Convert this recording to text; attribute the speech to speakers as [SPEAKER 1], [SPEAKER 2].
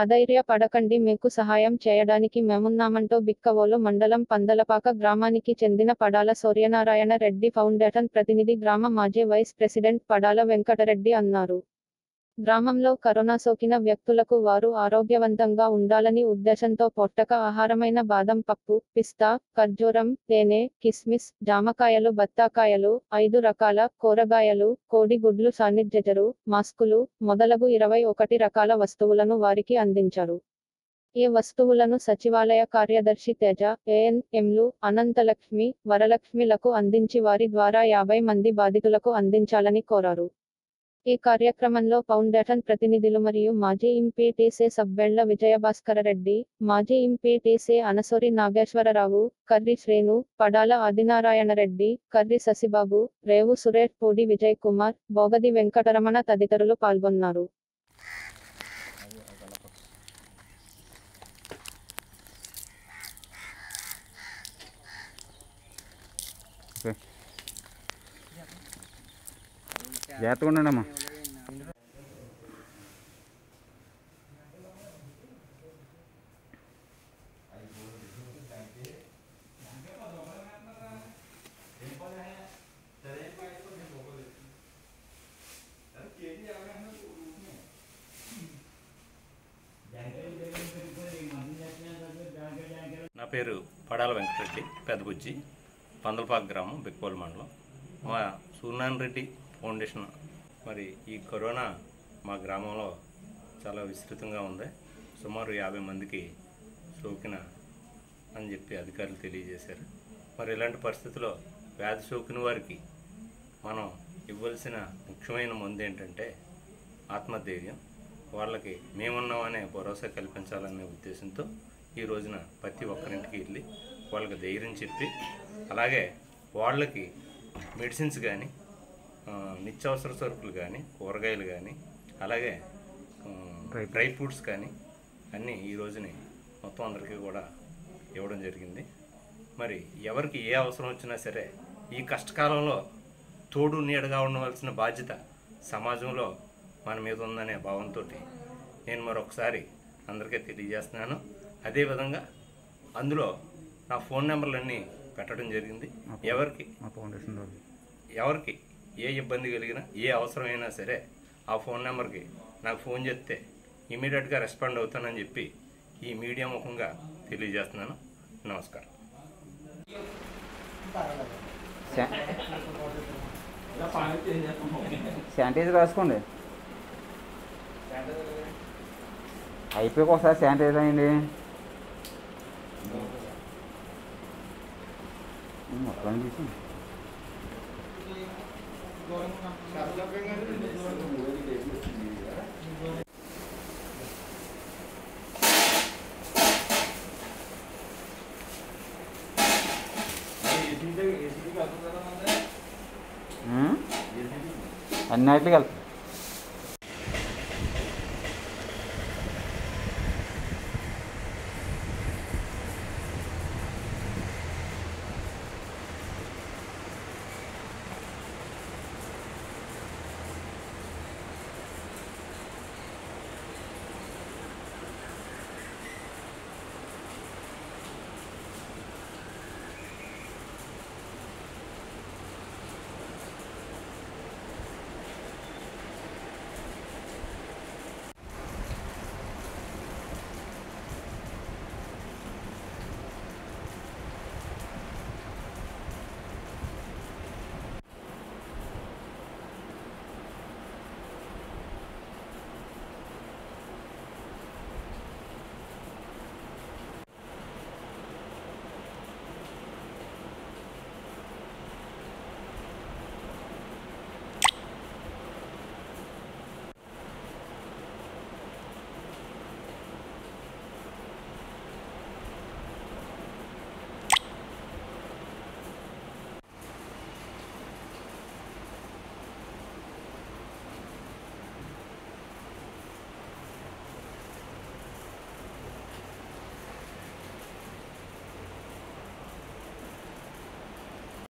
[SPEAKER 1] అధైర్య పడకండి మీకు సహాయం చేయడానికి మేమున్నామంటూ బిక్కవోలు మండలం పందలపాక గ్రామానికి చెందిన పడాల సూర్యనారాయణ రెడ్డి ఫౌండేషన్ ప్రతినిధి గ్రామ మాజీ వైస్ ప్రెసిడెంట్ పడాల వెంకటరెడ్డి అన్నారు గ్రామంలో కరోనా సోకిన వ్యక్తులకు వారు ఆరోగ్యవంతంగా ఉండాలని ఉద్దేశంతో పొట్టక ఆహారమైన బాదం పప్పు పిస్తా ఖర్జూరం తేనె కిస్మిస్ జామకాయలు బత్తాకాయలు ఐదు రకాల కూరగాయలు కోడిగుడ్లు సాన్నిధ్యజరు మాస్కులు మొదలగు ఇరవై ఒకటి రకాల వస్తువులను వారికి అందించారు ఈ వస్తువులను సచివాలయ కార్యదర్శి తేజ ఏఎన్ఎంలు అనంతలక్ష్మి వరలక్ష్మిలకు అందించి వారి ద్వారా యాభై మంది బాధితులకు అందించాలని కోరారు ఈ కార్యక్రమంలో ఫౌండేషన్ ప్రతినిధులు మరియు మాజీ ఎంపీటీసీ సబ్బెళ్ల విజయభాస్కరరెడ్డి మాజీ ఎంపీటీసీ అనసూరి నాగేశ్వరరావు కర్రి శ్రేణు పడాల ఆదినారాయణరెడ్డి కర్రి శశిబాబు రేవు సురేష్ పూడి విజయ్ కుమార్ బోగది వెంకటరమణ తదితరులు పాల్గొన్నారు
[SPEAKER 2] జాగ్రత్తగా ఉండండి అమ్మా
[SPEAKER 3] నా పేరు పడాల వెంకటరెడ్డి పెద్దబుజ్జి పందలపాక గ్రామం బెక్కోల్ మండలం మా సూర్యనారాయణ రెడ్డి ఫౌండేషన్ మరి ఈ కరోనా మా గ్రామంలో చాలా విస్తృతంగా ఉంది సుమారు యాభై మందికి సోకిన అని చెప్పి అధికారులు తెలియజేశారు మరి ఇలాంటి పరిస్థితుల్లో వ్యాధి సోకిన వారికి మనం ఇవ్వాల్సిన ముఖ్యమైన మందు ఏంటంటే ఆత్మధైర్యం వాళ్ళకి మేమున్నామనే భరోసా కల్పించాలనే ఉద్దేశంతో ఈ రోజున ప్రతి ఒక్కరింటికి వెళ్ళి వాళ్ళకి ధైర్యం చెప్పి అలాగే వాళ్ళకి మెడిసిన్స్ కానీ నిత్యావసర సరుకులు కానీ కూరగాయలు కానీ అలాగే ఆ, డ్రై ఫ్రూట్స్ కానీ అన్నీ ఈ రోజుని మొత్తం అందరికీ కూడా ఇవ్వడం జరిగింది మరి ఎవరికి ఏ అవసరం వచ్చినా సరే ఈ కష్టకాలంలో తోడు నీడగా ఉండవలసిన బాధ్యత సమాజంలో మన మీద ఉందనే భావంతో నేను మరొకసారి అందరికీ తెలియజేస్తున్నాను అదేవిధంగా అందులో నా ఫోన్ నెంబర్లన్నీ పెట్టడం జరిగింది ఎవరికి
[SPEAKER 2] మా ఫౌండేషన్ వాళ్ళు
[SPEAKER 3] ఎవరికి ఏ ఇబ్బంది కలిగినా ఏ అవసరమైనా సరే ఆ ఫోన్ నెంబర్కి నాకు ఫోన్ చేస్తే ఇమీడియట్గా రెస్పాండ్ అవుతానని చెప్పి ఈ మీడియా ముఖంగా తెలియజేస్తున్నాను నమస్కారం
[SPEAKER 2] శా- శానిటైజర్ రాసుకోండి అయిపోయాక ఒకసారి శానిటైజర్ అయ్యండి మొత్తం తీసి అన్నిటికి వెళ్తాం